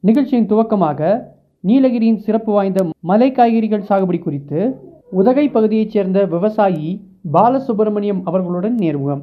நிகழ்ச்சியின் துவக்கமாக நீலகிரியின் சிறப்பு வாய்ந்த மலை காய்கறிகள் சாகுபடி குறித்து உதகை பகுதியைச் சேர்ந்த விவசாயி பாலசுப்பிரமணியம் அவர்களுடன் நேர்முகம்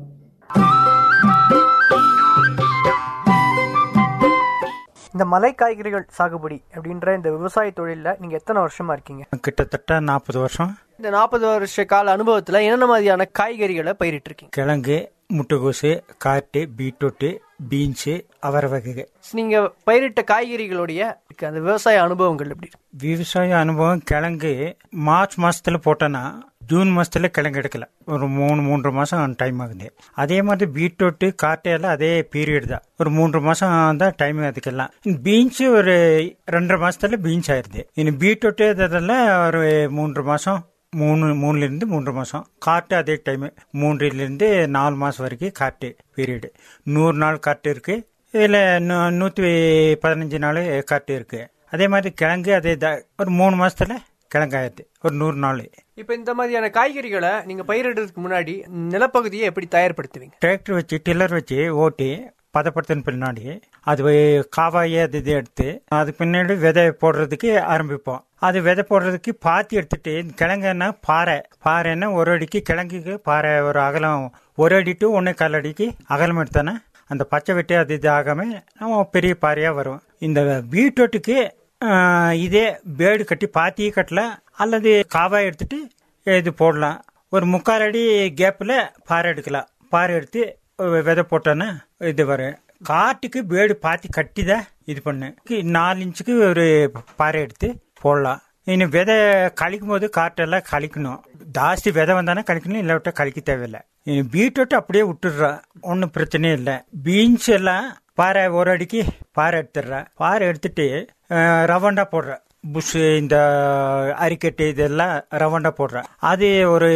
இந்த மலை காய்கறிகள் சாகுபடி அப்படின்ற இந்த விவசாய தொழிலில் நீங்கள் எத்தனை வருஷமா இருக்கீங்க கிட்டத்தட்ட நாற்பது வருஷம் இந்த நாற்பது வருஷ கால அனுபவத்தில் என்னென்ன மாதிரியான காய்கறிகளை பயிரிட்டு இருக்கீங்க கிழங்கு முட்டைகோசு காட்டு பீட்ரூட்டு பீன்ஸு அவரை வகை நீங்க பயிரிட்ட காய்கறிகளுடைய அந்த விவசாய அனுபவங்கள் எப்படி இருக்கு? விவசாய அனுபவம் கிழங்கு மார்ச் மாசத்துல போட்டோன்னா ஜூன் மாசத்துல கிழங்கு எடுக்கல ஒரு மூணு மூன்று மாசம் டைம் ஆகுது அதே மாதிரி பீட்ரூட்டு காட்டு எல்லாம் அதே பீரியட் தான் ஒரு மூன்று மாசம் தான் டைம் அதுக்கெல்லாம் பீன்ஸ் ஒரு ரெண்டரை மாசத்துல பீன்ஸ் ஆயிருது இனி பீட்ரூட்டு இதெல்லாம் ஒரு மூன்று மாசம் மூணு மூணுல இருந்து மூன்று மாசம் காட்டு அதே டைம் மூன்றுல இருந்து நாலு மாசம் வரைக்கும் காட்டு பீரியடு நூறு நாள் காட்டு இருக்கு இதுல நூ- நூத்தி பதினஞ்சு நாள் காட்டு இருக்கு அதே மாதிரி கிழங்கு அதே தான் ஒரு மூணு மாசத்துல கிழங்கு ஆயிடுது ஒரு நூறு நாள் இப்ப இந்த மாதிரியான காய்கறிகளை நீங்க பயிரிடுறதுக்கு முன்னாடி நிலப்பகுதியை எப்படி தயார்படுத்துவீங்க டிராக்டர் வச்சு டில்லர் வச்சு ஓட்டி பதப்படுத்தின பின்னாடி அது வே- காவாயை அது இது எடுத்து அது பின்னாடி விதை போடுறதுக்கு ஆரம்பிப்போம் அது விதை போடுறதுக்கு பாத்தி எடுத்துட்டு இந்த கிழங்குன்னா பாறை பாறைன்னா ஒரு அடிக்கு கிழங்குக்கு பாறை ஒரு அகலம் ஒரு அடி டு ஒன்னே கால் அடிக்கு அகலம் எடுத்தானே அந்த பச்சை வெட்டி அது இது ஆகாம நம்ம பெரிய பாறையா வரும் இந்த பீட்ரூட்டுக்கு ஆஹ், இதே பேடு கட்டி பாத்தியே கட்டலாம் அல்லது காவாய் எடுத்துட்டு இது போடலாம் ஒரு முக்கால் அடி கேப்பில் பாறை எடுக்கலாம் பாறை எடுத்து ஒரு விதை போட்டோன்னா இது வரும் காட்டுக்கு பேடு பாத்தி கட்டி தான் இது பண்ணு நாலு இன்ச்சுக்கு ஒரு பாறை எடுத்து போடலாம் இனி விதை கழிக்கும் போது காட்டெல்லாம் கழிக்கணும் ஜாஸ்தி விதை வந்தானே கழிக்கணும் இல்லாவிட்டா கழிக்க தேவையில்லை இனி பீட்ரூட் அப்படியே விட்டுடுறா ஒன்றும் பிரச்சனையும் இல்லை பீன்ஸ் எல்லாம் பாறை ஒரு அடிக்கு பாறை எடுத்துடுறா பாறை எடுத்துட்டு அஹ், ரவண்டா போடுற புஷ் இந்த அரிக்கட்டு இதெல்லாம் ரவண்டா போடுற அது ஒரு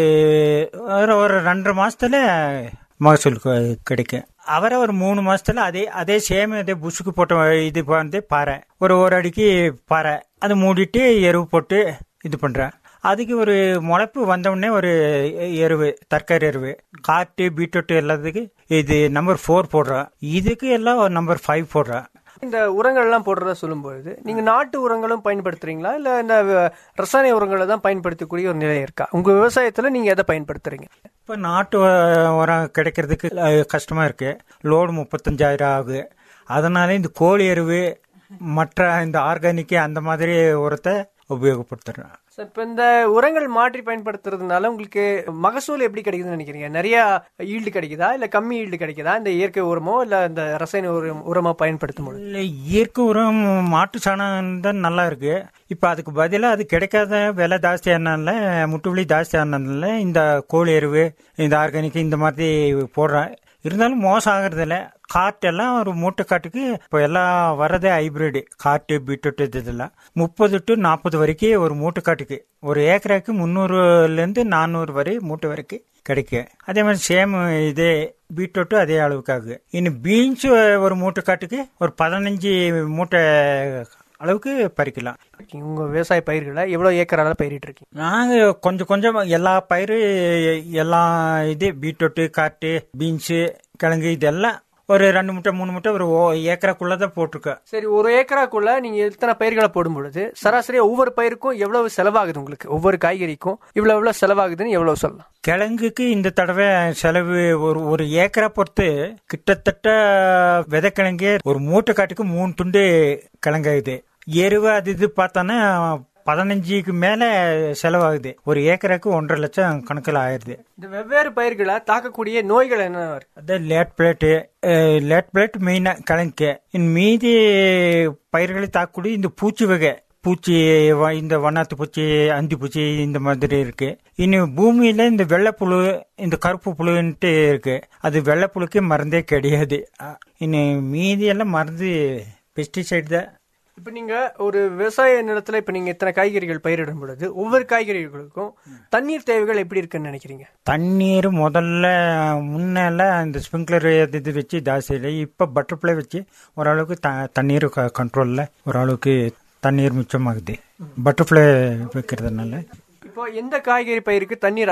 ஒரு- ஒரு ரெண்டரை மாசத்துல மகசூல் கு- கிடைக்கும் அவரை ஒரு மூணு மாசத்துல அதே அதே சேம் அதே புஷ்ஷுக்கு போட்ட இது வந்து பாறை ஒரு ஒரு அடிக்கு பாறை அது மூடிட்டு எருவு போட்டு இது பண்றேன் அதுக்கு ஒரு முளைப்பு வந்தவுடனே ஒரு எருவு தற்காரி எருவு காட்டு பீட்ரூட் எல்லாத்துக்கு இது நம்பர் ஃபோர் போடுறோம் இதுக்கு எல்லாம் நம்பர் ஃபைவ் போடுறோம் இந்த உரங்கள் எல்லாம் போடுறதா சொல்லும்பொழுது நீங்க நாட்டு உரங்களும் பயன்படுத்துறீங்களா இல்ல இந்த வ- ரசாயன உரங்களை தான் பயன்படுத்தக்கூடிய ஒரு நிலை இருக்கா உங்க விவசாயத்துல நீங்க எதை பயன்படுத்துறீங்க இப்போ நாட்டு உ- உரம் கிடைக்கிறதுக்கு அஹ், கஷ்டமா இருக்கு லோடு முப்பத்தஞ்சாயிரம் ஆகுது அதனால இந்த கோழி எருவு மற்ற இந்த ஆர்கானிக் அந்த மாதிரி உரத்தை உபயோகப்படுத்துறேன் சார் இப்போ இந்த உரங்கள் மாற்றி பயன்படுத்துறதுனால உங்களுக்கு மகசூல் எப்படி கிடைக்குதுன்னு நினைக்கிறீங்க நிறைய ஈல்டு கிடைக்குதா இல்ல கம்மி ஈல்டு கிடைக்குதா இந்த இயற்கை உரமோ இல்ல இந்த ரசாயன உரம் உரமா பயன்படுத்தும் பொழுது இல்ல, இயற்கை உரம் மாட்டு சாணம் தான் நல்லா இருக்கு இப்ப அதுக்கு பதிலா அது கிடைக்காத விலை ஜாஸ்தியானால முட்டுவலி ஜாஸ்தியானதுனால இந்த கோழி எருவு இந்த ஆர்கானிக் இந்த மாதிரி போடுறேன் இருந்தாலும் மோசம் ஆகுறது இல்ல காட்டெல்லாம் ஒரு மூட்டை காட்டுக்கு இப்போ எல்லாம் வர்றதே ஹைபிரிட் காட்டு பீட்ரூட் இது இதெல்லாம் முப்பது டு நாற்பது வரைக்கும் ஒரு மூட்டை காட்டுக்கு ஒரு ஏக்கராக்கு முந்நூறுல இருந்து நானூறு வரை மூட்டை வரைக்கும் கிடைக்கும் அதே மாதிரி சேம் இதே பீட்ரூட்டு அதே அளவுக்கு ஆகுது இன்னும் பீன்ஸ் ஒரு மூட்டை காட்டுக்கு ஒரு பதினஞ்சு மூட்டை அளவுக்கு பறிக்கலாம் உங்க விவசாய பயிர்களை எவ்வளவு ஏக்கரால பயிரிட்டு இருக்கீங்க நாங்க கொஞ்சம் கொஞ்சம் எல்லா பயிறு எல்லா இது பீட்ரூட்டு காட்டு பீன்ஸு கிழங்கு இதெல்லாம் ஒரு ரெண்டு முட்டை மூணு முட்டை ஒரு ஓ- ஏக்கராக்குள்ளதான் போட்டிருக்கோம் சரி ஒரு ஏக்கராக்குள்ள நீங்க எத்தனை பயிர்களை போடும் பொழுது சராசரியா ஒவ்வொரு பயிருக்கும் எவ்வளவு செலவாகுது உங்களுக்கு ஒவ்வொரு காய்கறிக்கும் இவ்வளவு எவ்வளவு செலவாகுதுன்னு எவ்வளவு சொல்லலாம் கிழங்குக்கு இந்த தடவை செலவு ஒரு ஒரு ஏக்கரா பொறுத்து கிட்டத்தட்ட விதைக்கிழங்கே ஒரு மூட்டை காட்டுக்கு மூணு துண்டு கிழங்காகுது எருவு அது இது பார்த்தோன்னா பதினஞ்சுக்கு மேல செலவாகுது ஒரு ஏக்கராக்கு ஒன்றரை லட்சம் கணக்கில் ஆயிடுது இந்த வெவ்வேறு பயிர்களை தாக்கக்கூடிய நோய்கள் என்ன இருக்கு அதான் லேட் பிளேட்டு லேட் பிளேட் மெயினாக கிழங்கு இன் மீதி பயிர்களை தாக்கக்கூடிய இந்த பூச்சி வகை பூச்சி வ- இந்த வண்ணாத்து பூச்சி அந்தி பூச்சி இந்த மாதிரி இருக்கு இன்னும் பூமியில இந்த வெள்ளைப்புழு இந்த கருப்பு புழுன்ட்டு இருக்கு அது வெள்ளைப்புழுக்கு மருந்தே கிடையாது அஹ், இன்னும் மீதி எல்லாம் மருந்து பெஸ்டிசைடு தான் இப்ப நீங்க ஒரு விவசாய நிலத்துல இப்ப நீங்க இத்தனை காய்கறிகள் பயிரிடும் பொழுது ஒவ்வொரு காய்கறிகளுக்கும் தண்ணீர் தேவைகள் எப்படி இருக்குன்னு நினைக்கிறீங்க தண்ணீர் முதல்ல முன்னெல்லாம் இந்த ஸ்ப்ரிங்க்லர் இது வச்சு ஜாஸ்தி இல்லை இப்போ பட்டர்ஃப்ளை வச்சு ஓரளவுக்கு த தண்ணீர் கண்ட்ரோலில் ஓரளவுக்கு தண்ணீர் மிச்சமாகுது பட்டர்ஃப்ளை வைக்கிறதுனால இப்போ எந்த காய்கறி பயிருக்கு தண்ணீர்